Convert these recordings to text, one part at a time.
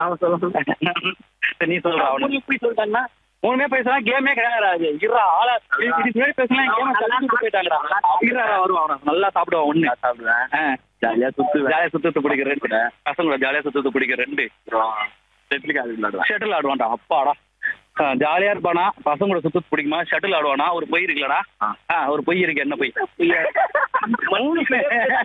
அவன் சொல்ல சரி, நீ சொல்ற அவனு இப்படி சொல்லிட்டாங்கன்னா மூணுமே பேசலாம் கேமே கிடையாது இருறா ஆளா இது முன்னாடி பேசலாம் கேம கலந்து போயிட்டாங்கடா இருறா வருவான் அவன் நல்லா சாப்பிடுவான் ஒண்ணு சாப்பிடுவேன் ஆ. ஜாலியா சுத்துவேன் ஜாலியா சுத்தத்து பிடிக்க ரெண்டு பசங்களோட ஜாலியா சுத்தத்து பிடிக்க ரெண்டு செட்டிலுக்கு அது விளையாடுவேன் ஷட்டில் ஆடுவான்டா அப்பாடா ஆ, ஜாலியா இருப்பானா பசங்களோட சுத்தத்து பிடிக்குமா ஷட்டில் ஆடுவானா ஒரு பொய் இருக்குல்லடா ஆ. ஆ, ஒரு பொய் இருக்கு என்ன பொய் மூணு பேர்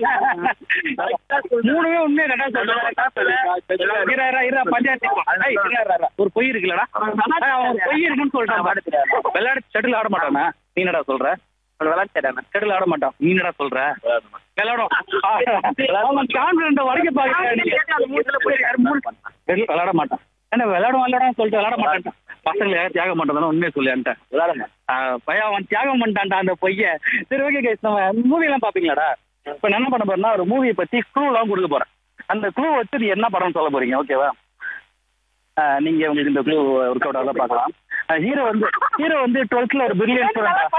மூணுமே உண்மையா கரெக்டா சொல்றேன் இரு, இரு, இரு, பஞ்சாயத்து ஏய், இரு, இரு, இரு. ஒரு பொய் இருக்குல்லடா ஆ, அவன் ஒரு பொய் இருக்குன்னு சொல்லிட்டான் விளையாட ஷட்டில் ஆட மாட்டானா நீ என்னடா சொல்ற விளையாடுறேன் ஷட்டில் ஆட மாட்டான் நீ என்னடா சொல்ற விளையாடும் அவன் கான்பிடன்ட் வரைக்க பாக்குறேன் விளையாட மாட்டான் என்ன விளையாடும் விளையாடும் சொல்லிட்டு விளையாட மாட்டான் பசங்களை யாரும் தியாகம் பண்றதான உண்மையை சொல்லி என்கிட்ட விளையாடுங்க பையன் அவன் தியாகம் பண்ணிட்டான்டா அந்த பொய்ய சரி ஓகே கைஸ் நம்ம மூவி எல்லாம் பாப்பீங்களாடா இப்ப நான் என்ன பண்ண போறேன்னா ஒரு மூவியை பத்தி க்ளூ எல்லாம் கொடுக்க போறேன் அந்த க்ளூ வச்சு நீ என்ன படம் சொல்ல போறீங்க ஓகேவா ஆஹ் நீங்க உங்களுக்கு இந்த க்ளூ ஒர்க் அவுட் ஆகலாம் பார்க்கலாம் ஹீரோ வந்து ஹீரோ வந்து டுவெல்த்ல ஒரு பிரில்லியன்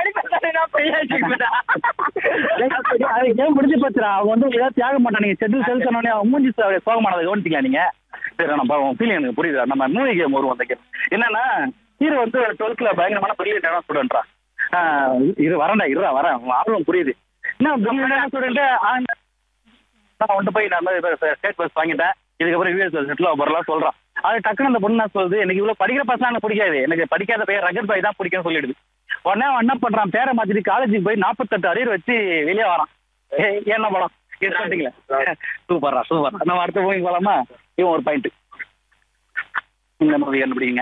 கேம் முடிஞ்சு போச்சுடா அவங்க வந்து ஏதாவது தியாகம் மாட்டான் நீங்க செட்டில் செல் சொன்னோடனே அவங்க மூஞ்சி ச- சோகமானதை கவனிச்சிங்க நீங்க சரி நம்ம ஃபீலிங் எனக்கு புரியுது நம்ம மூவி கேம் வருவோம் அந்த கேம் என்னன்னா ஹீரோ வந்து டுவெல்த்ல பயங்கரமான பிரில்லியன்டான ஸ்டூடெண்ட்ரா இரு வரேன்டா இருடா வரேன் உன் ஆர்வம் புரியுது என்ன பிரில்லியன்டான ஸ்டூடெண்ட் நான் வந்துட்டு போய் நான் ஸ்டேட் பஸ் வாங்கிட்டேன் இதுக்கப்புறம் யூஎஸ் செட்டில் வரலாம் சொல்றான் அது டக்குனு அந்த பொண்ணு நான் சொல்லுது எனக்கு இவ்வளவு படிக்கிற பசங்க எனக்கு பிடிக்காது எனக்கு படிக்காத பையன் ரகத் பாய் தான் பிடிக்கும்னு சொல்லிடுது உடனே அவன் என்ன பண்றான் பேரை மாத்திட்டு காலேஜுக்கு போய் நாற்பத்தெட்டு அரியர் வச்சு வெளியே வரான் ஏய், என்ன படம் இது சொல்லிட்டீங்களே சூப்பர்ரா சூப்பர் நம்ம அடுத்த மூவி போலாமா இவன் ஒரு பாயிண்ட் இந்த மூவி கண்டுபிடிங்க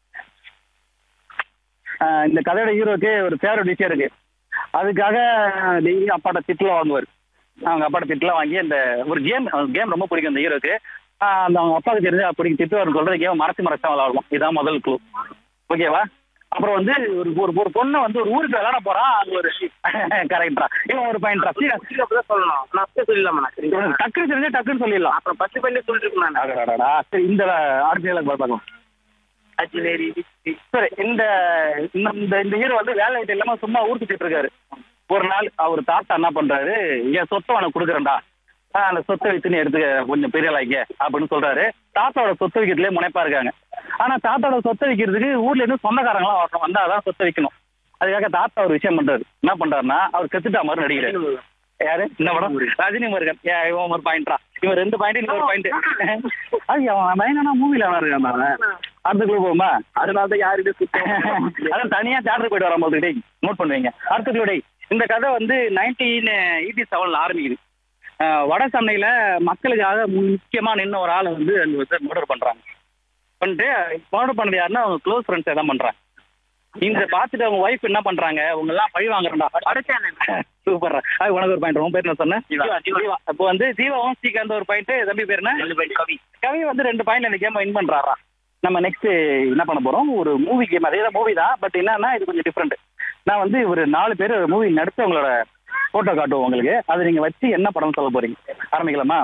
ஆஹ் இந்த கதையோட ஹீரோக்கு ஒரு ஃபேவரட் விஷயம் இருக்கு அதுக்காக டெய்லி அப்பாட்ட திட்டுல வாங்குவார் அவங்க அப்பாட்ட திட்டுல வாங்கி அந்த ஒரு கேம் கேம் ரொம்ப பிடிக்கும் அந்த ஹீரோக்கு அந்த அவங்க அப்பாவுக்கு தெரிஞ்சு அப்படி திட்டுவார் சொல்ற கேம் மறைச்சு மறைச்சா விளாடுவோம் இதுதான் முதல் க்ளூ ஓகேவா அப்புறம் வந்து ஒரு ஒரு ஒரு பொண்ணை வந்து ஒரு ஊருக்கு விளையாட போறான் அது ஒரு கரெக்டா இவன் ஒரு பாயிண்ட்ரா அப்படிதான் சொல்லணும் நான் அப்படியே சொல்லிடலாமா சரிங்களா டக்குன்னு தெரிஞ்சா டக்குன்னு சொல்லிடலாம் அப்புறம் பத்து பண்ணி சொல்லிட்டு இருக்கேன் நான் அடடடடா. சரி இந்த அடுத்த இதில் பார்க்கலாம் அஜினேரி சரி இந்த இந்த- இந்த இந்த ஹீரோ வந்து வேலை வெட்டி இல்லாம சும்மா ஊர் சுத்திட்டு இருக்காரு ஒரு நாள் அவர் தாத்தா என்ன பண்றாரு என் சொத்தை உனக்கு கொடுக்குறேன்டா ஆ, அந்த சொத்தை வச்சு நீ எடுத்துக்க கொஞ்சம் பெரிய ஆளாய்க்க அப்படின்னு சொல்றாரு தாத்தாவோட சொத்தை விற்கிறதுலே முனைப்பா இருக்காங்க ஆனா தாத்தாவோட சொத்தை விற்கிறதுக்கு ஊர்ல இருந்து சொந்தக்காரங்களாம் வரணும் வந்தாதான் சொத்தை விற்கணும் அதுக்காக தாத்தா ஒரு விஷயம் பண்றாரு என்ன பண்றாருன்னா அவர் செத்துட்டா மாதிரி நடிக்கிறாரு யாரு இந்த படம் ரஜினி முருகன் ஏ, இவன் ஒரு பாயிண்ட்ரா இவன் ரெண்டு பாயிண்ட் இன்னொரு பாயிண்ட் அது அவன் பயங்கரமா மூவில அவன் இருக்கான் அவன் அடுத்த குழு போகுமா அதனால தான் யாருக்கிட்ட சுத்தம் அதான் தனியா தேட்டருக்கு போயிட்டு வர போது டேய் நோட் பண்ணுவீங்க அடுத்த குழு டேய் இந்த கதை வந்து நைன்டீன் எயிட்டி செவன்ல ஆரம்பிக்குது அஹ் வட சென்னையில மக்களுக்காக முக்கியமா நின்ன ஒரு ஆளை வந்து அங்க வந்து மர்டர் பண்றாங்க பண்ணிட்டு மர்டர் பண்ணது யாருன்னா அவங்க க்ளோஸ் ஃப்ரெண்ட்ஸ் எதாவது பண்றாங்க இந்த பார்த்துட்டு அவங்க ஒய்ஃப் என்ன பண்றாங்க அவங்க எல்லாம் பழி வாங்குறா சூப்பர் அது உனக்கு ஒரு பாயிண்ட் உன் பேர் என்ன சொன்ன ஜீவா. ஜீவா அப்போ வந்து ஜீவாவும் ஸ்ரீகாந்த் ஒரு பாயிண்ட் தம்பி பேர் என்ன கவி கவி வந்து ரெண்டு பாயிண்ட் இந்த கேம் வின் பண்றாரா நம்ம நெக்ஸ்ட் என்ன பண்ண போறோம் ஒரு மூவி கேம் அதே தான் மூவி தான் பட் என்னன்னா இது கொஞ்சம் டிஃப்ரெண்ட் நான் வந்து ஒரு நாலு பேர் மூவி நடிச்சு உங்களோட போட்டோ காட்டுவோம் உங்களுக்கு அதை நீங்க வச்சு என்ன படம் சொல்ல போறீங்க ஆரம்பிக்கலாமா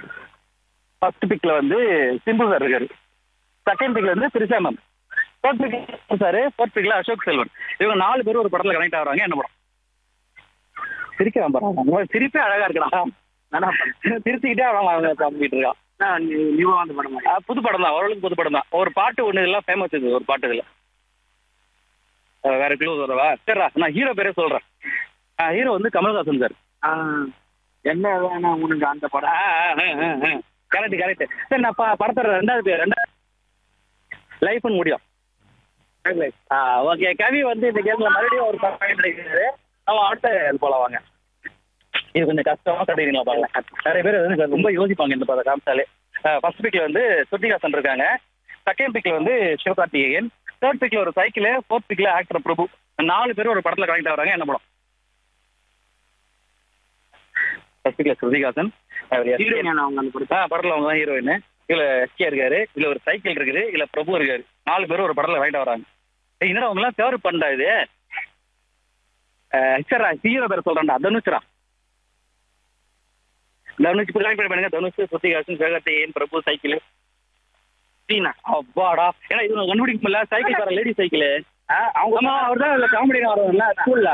ஃபர்ஸ்ட் பிக்ல வந்து சிம்பு சார் இருக்காரு செகண்ட் பிக்ல வந்து Trisha ma'am fourth pic sir fourth பிக்ல அசோக் செல்வன் இவங்க நாலு பேர் ஒரு படத்துல கனெக்ட் ஆகுறாங்க என்ன படம் சிரிக்கிறான் பாருங்க சிரிப்பே அழகா இருக்கடா நல்லா பண்ணு சிரிச்சுக்கிட்டே அவங்க அவங்க பண்ணிட்டு இருக்கான் நான் நியூவா வந்து பண்ண ஆ, புது படம் தான் ஓரளவுக்கு புது படம் தான் ஒரு பாட்டு ஒண்ணு இதெல்லாம் ஃபேமஸ் இது ஒரு பாட்டு இதுல ஆ, வேற க்ளூ வரவா சரிடா நான் ஹீரோ பேரே சொல்றேன் ஹீரோ வந்து கமல்ஹாசன் சார் மாட்டேன் என்ன வேணாம் உனக்கு அந்த படம் கரெக்ட் கரெக்ட் சரி நான் ப- படத்தோட ரெண்டாவது பேர் ரெண்டாவது லைஃப்னு முடியும் ஓகே கவி வந்து இந்த கேம்ல மறுபடியும் ஒரு பாயிண்ட் கிடைக்கிறாரு அவன் அடுத்த இது போல வாங்க இது கொஞ்சம் கஷ்டமா கட்டுறீங்களா பாருங்க நிறைய பேர் வந்து ரொம்ப யோசிப்பாங்க இந்த பத காமிச்சாலே ஃபர்ஸ்ட் பிக்ல வந்து சுத்திகாசன் இருக்காங்க செகண்ட் பிக்ல வந்து சிவகார்த்திகேயன் தேர்ட் பிக்ல ஒரு சைக்கிள் ஃபோர்த் பிக்ல ஆக்டர் பிரபு நாலு பேர் ஒரு படத்துல கனெக்ட் ஆகுறாங்க என்ன படம் ஃபர்ஸ்ட் பிக்ல ஸ்ருதிகாசன் அவர் SK. ஹீரோயின் அவங்க அந்த படத்தை ஆ படத்துல அவங்க தான் ஹீரோயின் இதுல எஸ்கே இருக்காரு இதுல ஒரு சைக்கிள் இருக்குது இதுல பிரபு இருக்காரு நாலு பேரும் ஒரு படத்துல ரைட் வராங்க ஏய், என்னடா அவங்க எல்லாம் ஃபேவரட் பண்ணா இது அஹ், சரிடா ஹீரோ பேர் சொல்றேன்டா தனுஷ்ரா தனுஷ் இப்போ கனெக்ட் பண்ணுங்க தனுஷ் சுத்திகாசன் சிவகார்த்திகேயன் பிரபு சைக்கிள் சீனா அப்பாடா ஏன்னா இது உனக்கு கண்டுபிடிக்க முடியல சைக்கிள் வர லேடி சைக்கிள் அவங்க அவர் தான் இதுல காமெடி வரும்ல ஸ்கூல்ல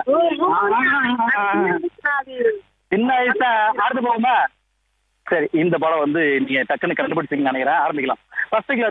சின்ன வயசா அடுத்து போகுமா சரி இந்த படம் வந்து நீங்க டக்குன்னு கண்டுபிடிச்சிங்கன்னு நினைக்கிறேன் ஆரம்பிக்கலாம் ஃபர்ஸ்ட்